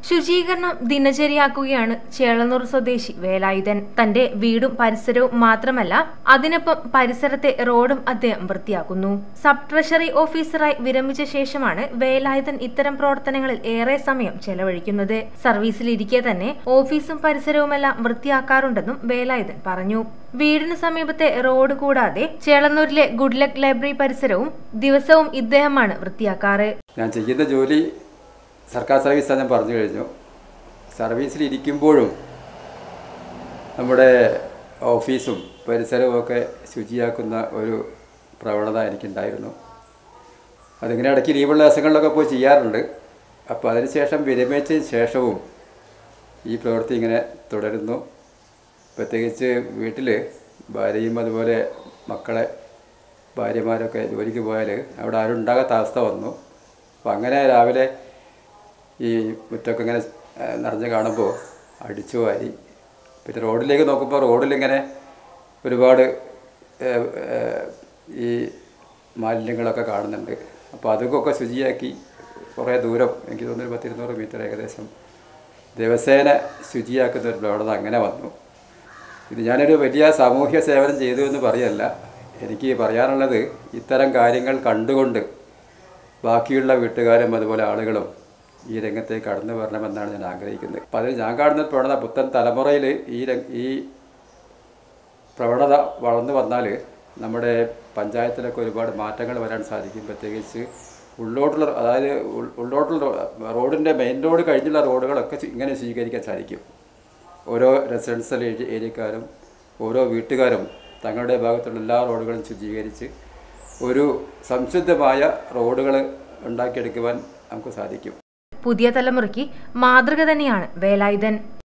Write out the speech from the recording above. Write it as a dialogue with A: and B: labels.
A: ശുചീകരണം ദിനചര്യയാക്കുകയാണ് ചേളന്നൂർ സ്വദേശി വേലായുധൻ തന്റെ വീടും പരിസരവും മാത്രമല്ല അതിനൊപ്പം പരിസരത്തെ റോഡും അദ്ദേഹം വൃത്തിയാക്കുന്നു സബ് ട്രഷറി ഓഫീസറായി വിരമിച്ച ശേഷമാണ് വേലായുധൻ ഇത്തരം പ്രവർത്തനങ്ങളിൽ ഏറെ സമയം ചെലവഴിക്കുന്നത് സർവീസിലിരിക്കെ തന്നെ ഓഫീസും പരിസരവുമെല്ലാം വൃത്തിയാക്കാറുണ്ടെന്നും വേലായുധൻ പറഞ്ഞു വീടിന് സമീപത്തെ റോഡ് കൂടാതെ ചേളന്നൂരിലെ ഗുഡ് ലക്ക് ലൈബ്രറി പരിസരവും ദിവസവും ഇദ്ദേഹമാണ് വൃത്തിയാക്കാറ്
B: ഞാൻ ചെയ്യുന്ന ജോലി സർക്കാർ സർവീസാണ് ഞാൻ പറഞ്ഞു കഴിഞ്ഞു സർവീസിലിരിക്കുമ്പോഴും നമ്മുടെ ഓഫീസും പരിസരവും ഒക്കെ ശുചിയാക്കുന്ന ഒരു പ്രവണത എനിക്കുണ്ടായിരുന്നു അതിങ്ങനെ ഇടയ്ക്ക് ലീവുള്ള ദിവസങ്ങളിലൊക്കെ പോയി ചെയ്യാറുണ്ട് അപ്പോൾ അതിനുശേഷം വിരമിച്ചതിന് ശേഷവും ഈ പ്രവൃത്തി ഇങ്ങനെ തുടരുന്നു പ്രത്യേകിച്ച് വീട്ടിൽ ഭാര്യയും അതുപോലെ മക്കളെ ഭാര്യമാരൊക്കെ ജോലിക്ക് പോയാൽ അവിടെ ആരും ഉണ്ടാകാത്ത അവസ്ഥ വന്നു അപ്പോൾ അങ്ങനെ രാവിലെ ഈ മുറ്റൊക്കെ ഇങ്ങനെ ആ, നിറഞ്ഞ് കാണുമ്പോൾ അടിച്ചു വാരി പിന്നെ റോഡിലേക്ക് നോക്കുമ്പോൾ റോഡിലിങ്ങനെ ഒരുപാട് ഏ, ഏ, ഈ മാലിന്യങ്ങളൊക്കെ കാണുന്നുണ്ട് അപ്പോൾ അതൊക്കെ ശുചിയാക്കി കുറേ ദൂരം എനിക്ക് തോന്നുന്നു ഒരു പത്തിരുന്നൂറ് മീറ്റർ ഏകദേശം ദിവസേന ശുചിയാക്കുന്ന ഒരു പ്രവണത അങ്ങനെ വന്നു ഇത് ഞാനൊരു വലിയ സാമൂഹ്യ സേവനം ചെയ്തു എന്ന് പറയല്ല എനിക്ക് പറയാനുള്ളത് ഇത്തരം കാര്യങ്ങൾ കണ്ടുകൊണ്ട് ബാക്കിയുള്ള വീട്ടുകാരും അതുപോലെ ആളുകളും ഈ രംഗത്തേക്ക് കടന്നു വരണമെന്നാണ് ഞാൻ ആഗ്രഹിക്കുന്നത് അപ്പം അതിൽ ഞാൻ കാണുന്ന പ്രവണത പുത്തൻ തലമുറയിൽ ഈ രംഗ ഈ പ്രവണത വളർന്നു വന്നാൽ നമ്മുടെ പഞ്ചായത്തിലൊക്കെ ഒരുപാട് മാറ്റങ്ങൾ വരാൻ സാധിക്കും പ്രത്യേകിച്ച് ഉള്ളോട്ടുള്ള അതായത് ഉൾ- ഉള്ളോട്ടുള്ള റോ- റോഡിൻ്റെ മെയിൻ റോഡ് കഴിഞ്ഞുള്ള റോഡുകളൊക്കെ ചു- ഇങ്ങനെ സ്വീകരിക്കാൻ സാധിക്കും ഓരോ റെസിഡൻഷ്യൽ ഏരിയ ഏരിയക്കാരും ഓരോ വീട്ടുകാരും തങ്ങളുടെ ഭാഗത്തുള്ള എല്ലാ റോഡുകളും ശുചീകരിച്ച് ഒരു സംശുദ്ധമായ റോഡുകൾ ഉണ്ടാക്കിയെടുക്കുവാൻ നമുക്ക് സാധിക്കും
A: പുതിയ തലമുറയ്ക്ക് മാതൃക തന്നെയാണ് വേലായുധൻ